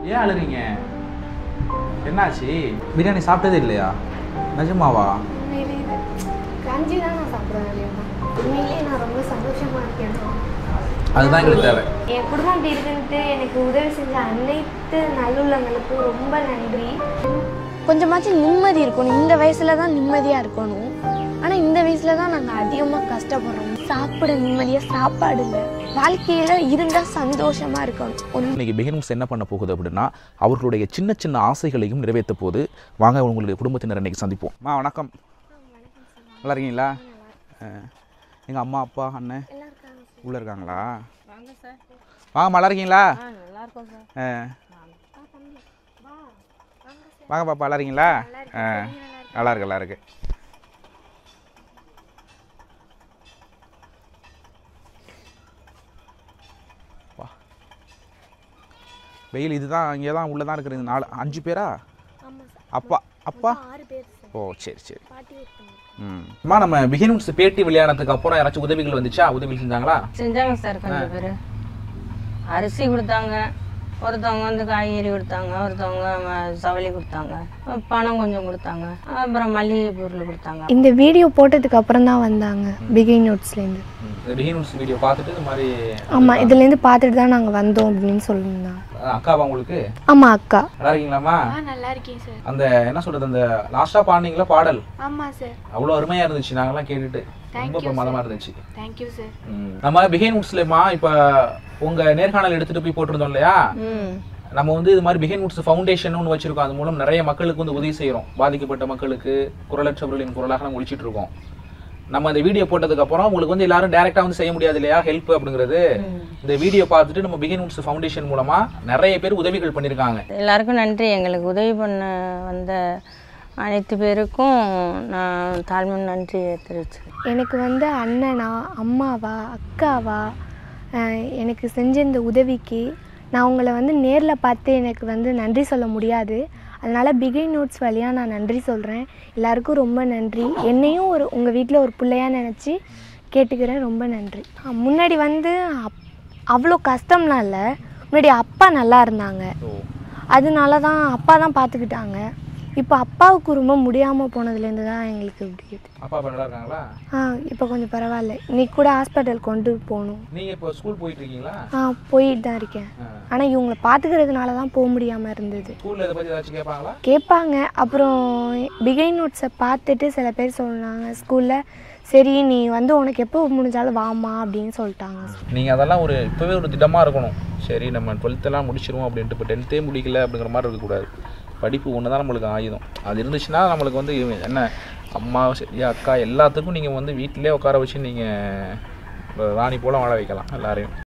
ஏன் அழுறீங்க என்னாச்சு பிரியாணி சாப்பிட்டதே இல்லையா நிஜமாவா உண்மையிலே கஞ்சி தான் நான் சாப்பிடுவேன் இல்லையா உண்மையிலேயே நான் ரொம்ப சந்தோஷமா இருக்கேன் அதுதான் எங்களுக்கு தேவை என் குடும்பம் இப்படி இருக்குன்ட்டு எனக்கு உதவி செஞ்ச அனைத்து நல்லுள்ளங்களுக்கும் ரொம்ப நன்றி கொஞ்சமாச்சும் நிம்மதி இருக்கணும் இந்த வயசுல தான் நிம்மதியா இருக்கணும் ஆனா இந்த வயசுல தான் நாங்க அதிகமா கஷ்டப்படுறோம் சாப்பிட நிம்மதியா சாப்பாடு இல்லை வாழ்க்கையில இருந்தா சந்தோஷமா இருக்கணும் ஒண்ணு இன்னைக்கு பிகினர்ஸ் என்ன பண்ண போகுது அப்படின்னா அவர்களுடைய சின்ன சின்ன ஆசைகளையும் நிறைவேற்ற போது வாங்க உங்களுடைய குடும்பத்தினர் இன்னைக்கு சந்திப்போம் அம்மா வணக்கம் நல்லா இருக்கீங்களா எங்கள் அம்மா அப்பா அண்ணன் உள்ளே இருக்காங்களா வாங்க நல்லா இருக்கீங்களா ஆ. வாங்க பாப்பா நல்லா இருக்கீங்களா ஆ நல்லா இருக்கு நல்லா இருக்கு வா வெயில் இதுதான் இங்கே தான் உள்ளே தான் இருக்கிறது நாலு அஞ்சு பேரா அப்பா அப்பா ஆறு பேர் ஓ சரி சரி பாட்டி இருக்காங்க ம் அம்மா நம்ம பிகினர்ஸ் பேட்டி விளையாடுறதுக்கு அப்புறம் யாராச்சும் உதவிகள் வந்துச்சா உதவி செஞ்சாங்களா செஞ்சாங்க சார் கொஞ்சம் பேர் அரிசி கொடுத்தாங்க ஒருத்தவங்க வந்து காய்கறி கொடுத்தாங்க ஒருத்தவங்க ம- சவலி கொடுத்தாங்க பணம் கொஞ்சம் கொடுத்தாங்க அப்புறம் மல்லிகை பொருள் கொடுத்தாங்க இந்த வீடியோ போட்டதுக்கு அப்புறம் தான் வந்தாங்க பிகின் நோட்ஸ்லேருந்து இந்த பிகினர்ஸ் வீடியோ பார்த்துட்டு இந்த மாதிரி ஆமாம் இதுலேருந்து பார்த்துட்டு தான் நாங்கள் வந்தோம் அப்படின்னு சொல்லியிருந்தாங்க அஹ், அக்காவா உங்களுக்கு ஆமாம் அக்கா நல்லா இருக்கீங்களாம்மா நல்லா இருக்கேன் சார் அந்த என்ன சொல்றது அந்த லாஸ்டா பாடினீங்களா பாடல் ஆமாம் சார் அவ்வளோ அருமையா இருந்துச்சு நாங்கெல்லாம் கேட்டுட்டு ரொம்ப பிரமாதமா இருந்துச்சு தேங்க்யூ சார் ம். நம்ம பிஹைன் உட்ஸ்லமா இப்ப உங்க நேர்காணல் எடுத்துட்டு போய் போட்டிருந்தோம் இல்லையா ம் நம்ம வந்து இது மாதிரி பிஹைன் உட்ஸ் ஃபவுண்டேஷன் ஒன்று வச்சிருக்கோம் அது மூலம் நிறைய மக்களுக்கு வந்து உதவி செய்கிறோம் பாதிக்கப்பட்ட மக்களுக்கு குரலற்றவர்களின் குரலாக நம்ம ஒழிச்சிட்டு இருக்கோம் நம்ம இந்த வீடியோ போட்டதுக்கு அப்புறம் உங்களுக்கு வந்து எல்லாரும் டைரக்டா வந்து செய்ய முடியாது இல்லையா ஹெல்ப் அப்படிங்கிறது இந்த வீடியோ பார்த்துட்டு நம்ம பிஹைன் உட்ஸ் ஃபவுண்டேஷன் மூலமா நிறைய பேர் உதவிகள் பண்ணியிருக்காங்க எல்லாருக்கும் நன்றி எங்களுக்கு உதவி பண்ண வந்த அனைத்து பேருக்கும் நான் தாழ்மை நன்றி தெரிவிச்சுக்கிறேன் எனக்கு வந்து அண்ணனா அம்மாவா அக்காவா அஹ் எனக்கு செஞ்ச இந்த உதவிக்கு நான் உங்களை வந்து நேரில் பார்த்து எனக்கு வந்து நன்றி சொல்ல முடியாது அதனால் பிகை நோட்ஸ் வழியாக நான் நன்றி சொல்கிறேன் எல்லாருக்கும் ரொம்ப நன்றி என்னையும் ஒரு உங்கள் வீட்டில் ஒரு பிள்ளையா நினச்சி கேட்டுக்கிறேன் ரொம்ப நன்றி அஹ் முன்னாடி வந்து அப் அவ்வளோ கஷ்டம்லாம் இல்லை முன்னாடி அப்பா நல்லா இருந்தாங்க அதனால தான் அப்பா தான் பார்த்துக்கிட்டாங்க இப்போ அப்பாவுக்கு ரொம்ப முடியாமல் போனதுலேருந்து தான் எங்களுக்கு இப்படி இருக்கு. அப்பா அப்பா நல்லா இருக்காங்களா ஆ இப்போ கொஞ்சம் பரவாயில்ல இன்னைக்கு கூட ஹாஸ்பிட்டல் கொண்டு போகணும் நீங்க இப்போ ஸ்கூல் போயிட்டு இருக்கீங்களா ஆ போயிட்டு தான் இருக்கேன் ஆனால் இவங்களை பார்த்துக்கிறதுனால தான் போக முடியாமல் இருந்தது ஸ்கூல்ல இதை பத்தி ஏதாச்சும் கேட்பாங்களா கேட்பாங்க அப்புறம் பிகை நோட்ஸை பார்த்துட்டு சில பேர் சொன்னாங்க ஸ்கூலில் சரி நீ வந்து உனக்கு எப்போ முடிஞ்சாலும் வாமா அப்படின்னு சொல்லிட்டாங்க நீங்கள் அதெல்லாம் ஒரு இப்போவே ஒரு திட்டமாக இருக்கணும் சரி நம்ம டுவெல்த்தெல்லாம் முடிச்சிருவோம் அப்படின்ட்டு இப்போ டென்த்தே முடிக்கல அப்படிங்கிற மாதிரி இருக்கக்கூடாது படிப்பு ஒன்று தான் நம்மளுக்கு ஆயுதம் அது இருந்துச்சுன்னா நம்மளுக்கு வந்து என்ன அம்மா சரி அக்கா எல்லாத்துக்கும் நீங்கள் வந்து வீட்டிலே உட்கார வச்சு நீங்கள் ராணி போல் வாழ வைக்கலாம் எல்லாரையும்